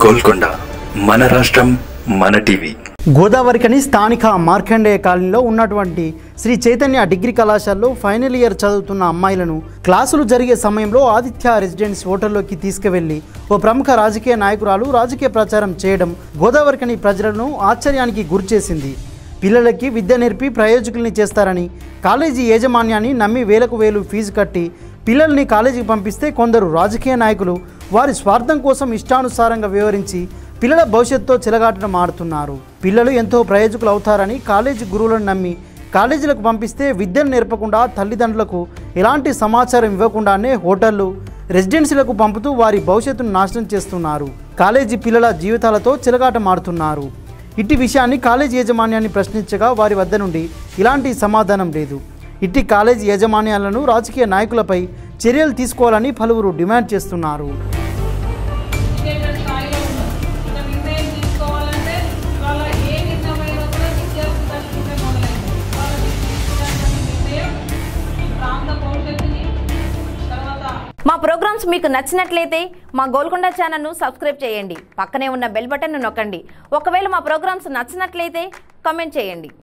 గోల్కొండ మన రాష్ట్రం మన టీవీ గోదావరికని స్థానిక మార్కండేయ కాలనీలో ఉన్నటువంటి శ్రీ చైతన్య డిగ్రీ కళాశాలలో ఫైనల్ ఇయర్ చదువుతున్న అమ్మాయిలను క్లాసులు జరిగే సమయంలో ఆదిత్య రెసిడెన్స్ హోటల్లోకి తీసుకువెళ్లి ఓ ప్రముఖ రాజకీయ నాయకురాలు రాజకీయ ప్రచారం చేయడం గోదావరికని ప్రజలను ఆశ్చర్యానికి గురిచేసింది పిల్లలకి విద్య నేర్పి ప్రయోజకుల్ని చేస్తారని కాలేజీ యాజమాన్యాన్ని నమ్మి వేలకు వేలు ఫీజు కట్టి పిల్లల్ని కాలేజీకి పంపిస్తే కొందరు రాజకీయ నాయకులు వారి స్వార్థం కోసం ఇష్టానుసారంగా వివరించి పిల్లల భవిష్యత్తుతో చెలగాటం ఆడుతున్నారు పిల్లలు ఎంతో ప్రయోజకులు అవుతారని కాలేజీ గురువులను నమ్మి కాలేజీలకు పంపిస్తే విద్యను నేర్పకుండా తల్లిదండ్రులకు ఎలాంటి సమాచారం ఇవ్వకుండానే హోటళ్లు రెసిడెన్సీలకు పంపుతూ వారి భవిష్యత్తును నాశనం చేస్తున్నారు కాలేజీ పిల్లల జీవితాలతో చెలగాటం ఆడుతున్నారు ఇట్టి విషయాన్ని కాలేజీ యాజమాన్యాన్ని ప్రశ్నించగా వారి వద్ద నుండి ఇలాంటి సమాధానం లేదు ఇట్టి కాలేజీ యాజమాన్యాలను రాజకీయ నాయకులపై చర్యలు తీసుకోవాలని పలువురు డిమాండ్ చేస్తున్నారు ఎడ్యుకేటెడ్ స్థాయిలో ఉన్నారు ఒక నిర్ణయం తీసుకోవాలంటే వాళ్ళ ఏ నిర్ణయమైనా కూడా విద్యార్థి దశ నుండే మొదలైంది వాళ్ళ తీసుకున్నటువంటి నిర్ణయం ఈ ప్రాంత భవిష్యత్తుని తర్వాత మా ప్రోగ్రామ్స్ మీకు నచ్చినట్లయితే మా గోల్కొండ ఛానల్ను సబ్స్క్రైబ్ చేయండి పక్కనే ఉన్న బెల్ బటన్ను నొక్కండి ఒకవేళ మా ప్రోగ్రామ్స్ నచ్చినట్లయితే కామెంట్ చేయండి